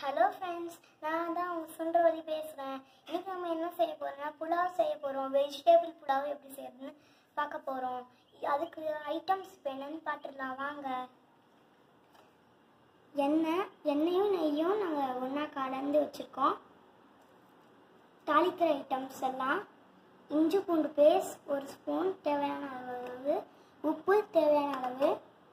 Hello friends நான் தான் உங்கள் சுண்டரவதி பேசுகிறேன் இன்னைக்கு நம்ம என்ன செய்ய போகிறோம்னா புலாவ் செய்ய போகிறோம் வெஜிடபிள் புலாவ் எப்படி செய்யறதுன்னு பார்க்க போகிறோம் அதுக்கு ஐட்டம்ஸ் இப்போ என்னன்னு பார்த்துடலாம் வாங்க எண்ணெய் எண்ணெயும் நெய்யும் நாங்கள் ஒன்றா கலந்து வச்சுருக்கோம் தாளிக்கிற ஐட்டம்ஸ் எல்லாம் இஞ்சி பூண்டு பேஸ்ட் ஒரு ஸ்பூன் தேவையான அளவு உப்பு தேவையான அளவு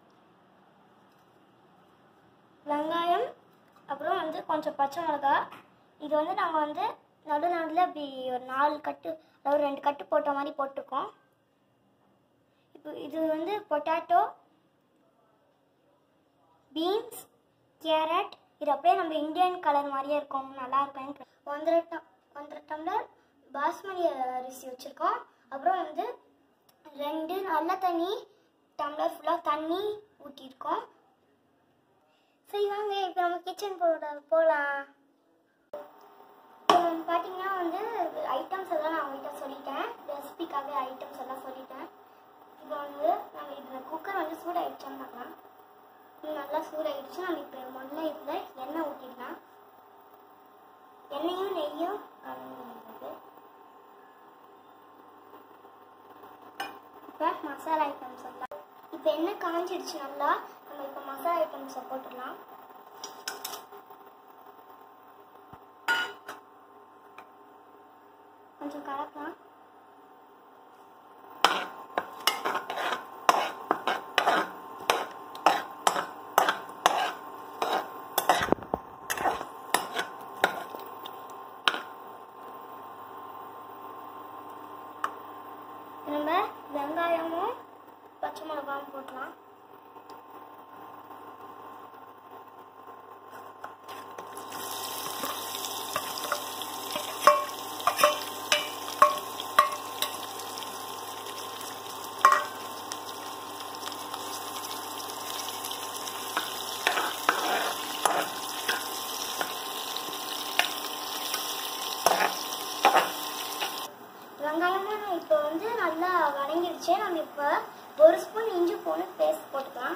வெங்காயம் அப்புறம் வந்து கொஞ்சம் பச்சை மிளகா இது வந்து நாங்கள் வந்து நடு நடுவில் இப்படி ஒரு நாலு கட்டு அதாவது ரெண்டு கட்டு போட்ட மாதிரி போட்டிருக்கோம் இப்போ இது வந்து பொட்டாட்டோ பீன்ஸ் கேரட் இது அப்படியே நம்ம இந்தியன் கலர் மாதிரியே இருக்கும் நல்லா இருக்கும் ஒன்றரை டம் ஒன்றரை டம்ளர் பாஸ்மதி அரிசி வச்சுருக்கோம் அப்புறம் வந்து ரெண்டு நல்ல தண்ணி டம்ளர் ஃபுல்லாக தண்ணி ஊற்றிருக்கோம் சரி வாங்க இப்போ நம்ம கிச்சன் போட போகலாம் இப்போ நம்ம பார்த்தீங்கன்னா வந்து ஐட்டம்ஸ் எல்லாம் நான் உங்கள்கிட்ட சொல்லிட்டேன் ரெசிபிக்காக ஐட்டம்ஸ் எல்லாம் சொல்லிட்டேன் இப்போ வந்து நம்ம இதில் குக்கர் வந்து சூடாயிடுச்சான்னு பார்க்கலாம் இது நல்லா சூடாயிடுச்சு நம்ம இப்போ முதல்ல இதில் எண்ணெய் ஊற்றிடலாம் எண்ணெயும் நெய்யும் கலந்து இப்போ மசாலா ஐட்டம்ஸ் எல்லாம் இப்போ எண்ணெய் காஞ்சிடுச்சு நல்லா நம்ம இப்போ மசாலா ஐட்டம்ஸை போட்டுடலாம் கொஞ்சம் கலக்கலாம் நம்ம வெங்காயமும் பச்சை மிளகாவும் போட்டலாம் வெங்காயமும் இப்போ வந்து நல்லா வதங்கிடுச்சு நம்ம இப்போ ஒரு ஸ்பூன் இஞ்சி பூண்டு பேஸ்ட் போட்டுக்கலாம்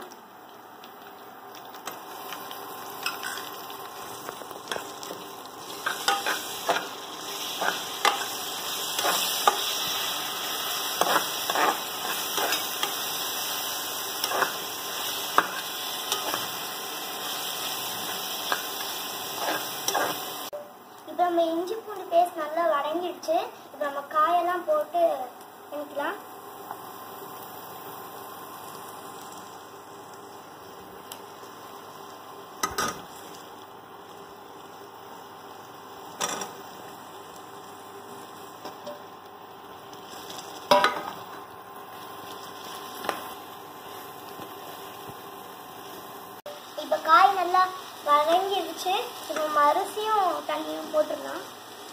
இப்போ நம்ம இஞ்சி பூண்டு பேஸ்ட் நல்லா வதங்கிடுச்சு இப்போ நம்ம காயெல்லாம் போட்டு பண்ணிக்கலாம் இப்போ காய் நல்லா வதங்கிடுச்சு இப்போ நம்ம அரிசியும் தண்ணியும் போட்டுடலாம்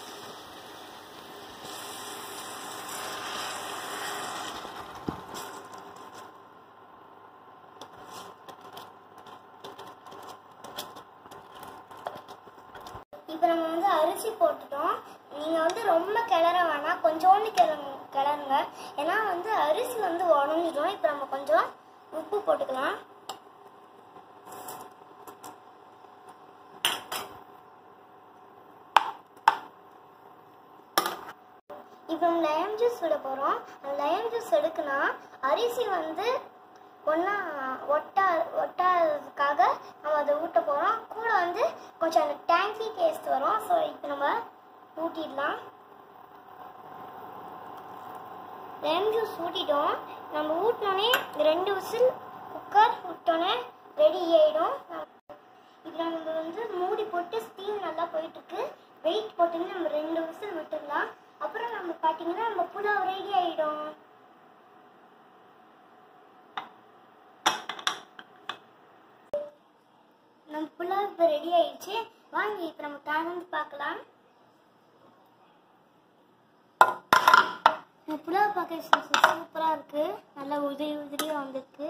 இப்போ நம்ம வந்து அரிசி போட்டுட்டோம் நீங்கள் வந்து ரொம்ப கிளற வேணாம் கொஞ்சோண்டு கிளறு கிளறுங்க ஏன்னா வந்து அரிசி வந்து உடஞ்சிடும் இப்போ நம்ம கொஞ்சம் உப்பு போட்டுக்கலாம் இப்போ நம்ம லெமன் ஜூஸ் விட போகிறோம் லெமன் ஜூஸ் எடுக்குனா அரிசி வந்து ஒன்றா ஒட்டா ஒட்டாததுக்காக நம்ம அதை ஊட்ட போகிறோம் கூட வந்து கொஞ்சம் அந்த டேங்கி டேஸ்ட் வரும் ஸோ இப்போ நம்ம ஊட்டிடலாம் லெமன் ஜூஸ் ஊட்டிட்டோம் நம்ம ஊட்டினோடனே ரெண்டு விசில் குக்கர் விட்டோன்னே ரெடி ஆகிடும் இப்போ நம்ம வந்து மூடி போட்டு ஸ்டீம் நல்லா போயிட்டுருக்கு வெயிட் போட்டுன்னு நம்ம ரெண்டு விசில் விட்டுடலாம் அப்புறம் நம்ம பார்த்தீங்கன்னா நம்ம புலாவ் ரெடி ஆகிடும் நம்ம புலாவ் இப்போ ரெடி ஆயிடுச்சு வாங்க இப்போ நம்ம திறந்து பார்க்கலாம் இந்த புலாவ் பார்க்க சூப்பராக இருக்கு நல்லா உதிரி உதிரியாக வந்திருக்கு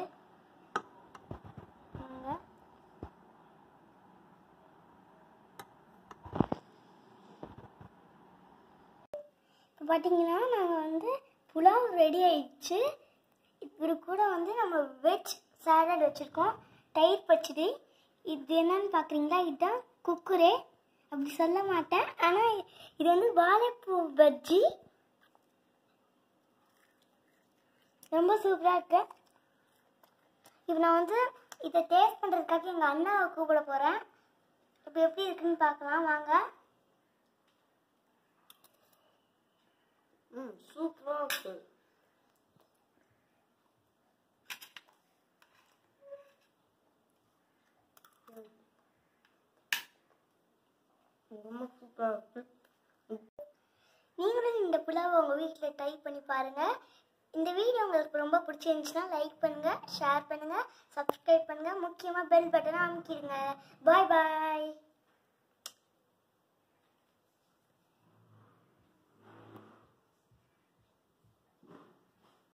வாங்க. இப்போ பார்த்தீங்கன்னா நாங்கள் வந்து புலாவ் ரெடி ஆயிடுச்சு இது கூட வந்து நம்ம வெஜ் சாலட் வச்சுருக்கோம் தயிர் பச்சடி இது என்னன்னு பார்க்குறீங்களா இதுதான் குக்குரே அப்படி சொல்ல மாட்டேன் ஆனால் இது வந்து வாழைப்பூ பஜ்ஜி ரொம்ப சூப்பராக இருக்கு இப்போ நான் வந்து இதை டேஸ்ட் பண்ணுறதுக்காக எங்கள் அண்ணாவை கூப்பிட போகிறேன் இப்போ எப்படி இருக்குன்னு பார்க்கலாம் வாங்க ம் சூப்பராக இருக்கு ரொம்ப சூப்பராக இருக்கு நீங்களும் இந்த புலாவை உங்கள் வீட்டில் ட்ரை பண்ணி பாருங்கள் இந்த வீடியோ உங்களுக்கு ரொம்ப பிடிச்சிருந்துச்சுன்னா லைக் பண்ணுங்கள் ஷேர் பண்ணுங்கள் சப்ஸ்கிரைப் பண்ணுங்கள் முக்கியமாக பெல் பட்டனை அமுக்கிடுங்க பாய் பாய்